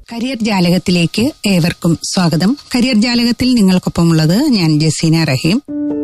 career ജാലകത്തിലേക്ക് ഏവർക്കും സ്വാഗതം career ജാലകത്തിൽ നിങ്ങൾക്കൊപ്പമുള്ളത് ഞാൻ ജസീന റഹീം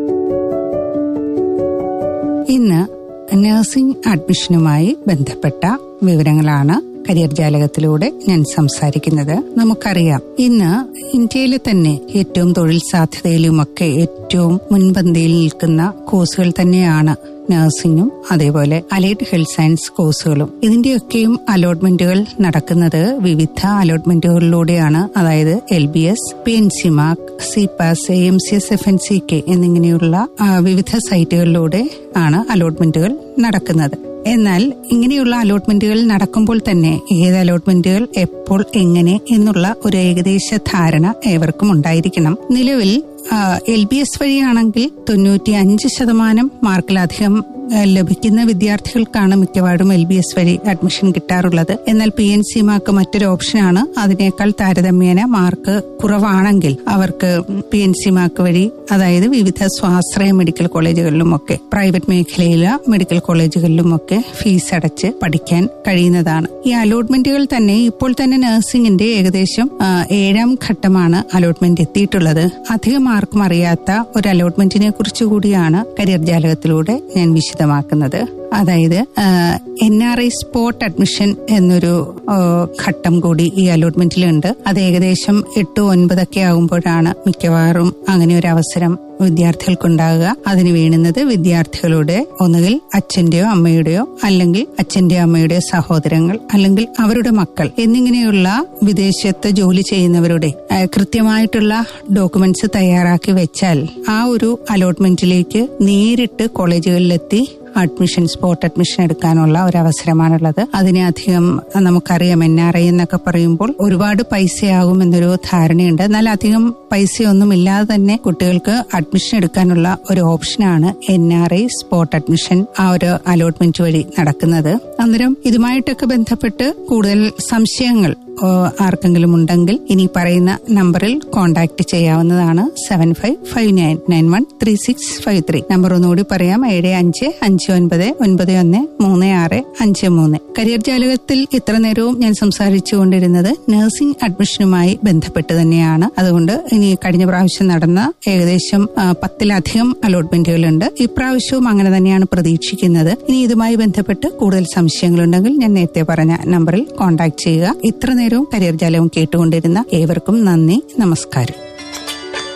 ഇന്ന് നഴ്സിംഗ് അഡ്മിഷനുമായി ബന്ധപ്പെട്ട വിവരങ്ങളാണ് കരിയർ ജാലകത്തിലൂടെ ഞാൻ സംസാരിക്കുന്നത് നമുക്കറിയാം ഇന്ന് ഇന്ത്യയിലെ തന്നെ ഏറ്റവും തൊഴിൽ സാധ്യതയിലുമൊക്കെ ഏറ്റവും മുൻപന്തിയിൽ നിൽക്കുന്ന കോഴ്സുകൾ തന്നെയാണ് നഴ്സിംഗും അതേപോലെ അലൈഡ് ഹെൽത്ത് സയൻസ് കോഴ്സുകളും ഇതിന്റെയൊക്കെയും അലോട്ട്മെന്റുകൾ നടക്കുന്നത് വിവിധ അലോട്ട്മെന്റുകളിലൂടെയാണ് അതായത് L B S P N C mark C pass A M C S F N C K എന്നിങ്ങനെയുള്ള ആ, വിവിധ സൈറ്റുകളിലൂടെ ആണ് അലോട്ട്മെന്റുകൾ നടക്കുന്നത് എന്നാൽ ഇങ്ങനെയുള്ള അലോട്ട്മെന്റുകൾ നടക്കുമ്പോൾ തന്നെ ഏത് അലോട്ട്മെന്റുകൾ എപ്പോൾ എങ്ങനെ എന്നുള്ള ഒരു ഏകദേശ ധാരണ ഏവർക്കും ഉണ്ടായിരിക്കണം നിലവിൽ എൽ ബി എസ് വഴിയാണെങ്കിൽ തൊണ്ണൂറ്റി അഞ്ച് ശതമാനം മാർക്കിലധികം ആ, ലഭിക്കുന്ന വിദ്യാർത്ഥികൾക്കാണ് മിക്കവാറും എൽ ബി എസ് വഴി അഡ്മിഷൻ കിട്ടാറുള്ളത് എന്നാൽ പി എൻ സി മാർക്ക് മറ്റൊരു ഓപ്ഷനാണ് അതിനേക്കാൾ താരതമ്യേന മാർക്ക് കുറവാണെങ്കിൽ അവർക്ക് പി എൻ സി മാർക്ക് വഴി അതായത് വിവിധ സ്വാശ്രയ മെഡിക്കൽ കോളേജുകളിലുമൊക്കെ പ്രൈവറ്റ് മേഖലയിലെ മെഡിക്കൽ കോളേജുകളിലുമൊക്കെ ഫീസ് അടച്ച് പഠിക്കാൻ കഴിയുന്നതാണ് ഈ അലോട്ട്മെന്റുകൾ തന്നെ ഇപ്പോൾ തന്നെ നഴ്സിംഗിന്റെ ഏകദേശം ആ, ഏഴാം ഘട്ടമാണ് അലോട്ട്മെന്റ് എത്തിയിട്ടുള്ളത് അധികം ആർക്കും അറിയാത്ത ഒരു അലോട്ട്മെന്റിനെ കുറിച്ച് കൂടിയാണ് കരിയർ ജാലകത്തിലൂടെ ഞാൻ വിശദമാക്കുന്നത് അതായത് N R I spot admission എന്നൊരു ആ, ഘട്ടം കൂടി ഈ അലോട്ട്മെന്റിലുണ്ട് അത് ഏകദേശം എട്ട് ഒൻപതൊക്കെ ആകുമ്പോഴാണ് മിക്കവാറും അങ്ങനെ ഒരു അവസരം വിദ്യാർത്ഥികൾക്കുണ്ടാകുക അതിന് വീണുന്നത് വിദ്യാർത്ഥികളുടെ ഒന്നുകിൽ അച്ഛന്റെയോ അമ്മയുടെയോ അല്ലെങ്കിൽ അച്ഛന്റെയോ അമ്മയുടെയോ സഹോദരങ്ങൾ അല്ലെങ്കിൽ അവരുടെ മക്കൾ എന്നിങ്ങനെയുള്ള വിദേശത്ത് ജോലി ചെയ്യുന്നവരുടെ ആ, കൃത്യമായിട്ടുള്ള ഡോക്യുമെന്റ്സ് തയ്യാറാക്കി വെച്ചാൽ ആ ഒരു അലോട്ട്മെന്റിലേക്ക് നേരിട്ട് കോളേജുകളിലെത്തി അഡ്മിഷൻ സ്പോട്ട് അഡ്മിഷൻ എടുക്കാനുള്ള ഒരു അവസരമാണുള്ളത് അതിനെ അധികം നമുക്കറിയാം എൻ ആർ ഐ എന്നൊക്കെ പറയുമ്പോൾ ഒരുപാട് പൈസയാകും എന്നൊരു ധാരണയുണ്ട് എന്നാൽ അധികം പൈസയൊന്നും ഇല്ലാതെ തന്നെ കുട്ടികൾക്ക് അഡ്മിഷൻ എടുക്കാനുള്ള ഒരു ഓപ്ഷനാണ് N R I spot admission ആ ഒരു അലോട്ട്മെന്റ് വഴി നടക്കുന്നത് അന്നേരം ഇതുമായിട്ടൊക്കെ ബന്ധപ്പെട്ട് കൂടുതൽ സംശയങ്ങൾ ഓ, ആർക്കെങ്കിലും ഉണ്ടെങ്കിൽ ഇനി പറയുന്ന നമ്പറിൽ കോൺടാക്ട് ചെയ്യാവുന്നതാണ് seven five five nine nine one three six five three number ഒന്നുകൂടി പറയാം ഏഴ് അഞ്ച് അഞ്ച് ഒൻപത് ഒൻപത് ഒന്ന് മൂന്ന് ആറ് അഞ്ച് മൂന്ന് കരിയർ ജാലകത്തിൽ ഇത്ര നേരവും ഞാൻ സംസാരിച്ചുകൊണ്ടിരുന്നത് നഴ്സിംഗ് അഡ്മിഷനുമായി ബന്ധപ്പെട്ട് തന്നെയാണ് അതുകൊണ്ട് ഇനി കഴിഞ്ഞ പ്രാവശ്യം നടന്ന ഏകദേശം ആ, പത്തിലധികം അലോട്ട്മെന്റുകളുണ്ട് ഇപ്രാവശ്യവും അങ്ങനെ തന്നെയാണ് പ്രതീക്ഷിക്കുന്നത് ഇനി ഇതുമായി ബന്ധപ്പെട്ട് കൂടുതൽ സംശയങ്ങളുണ്ടെങ്കിൽ ഞാൻ നേരത്തെ പറഞ്ഞ നമ്പറിൽ കോൺടാക്ട് ചെയ്യുക ഇത്ര നേരവും കരിയർ ജാലകം കേട്ടുകൊണ്ടിരുന്ന ഏവർക്കും നന്ദി നമസ്കാരം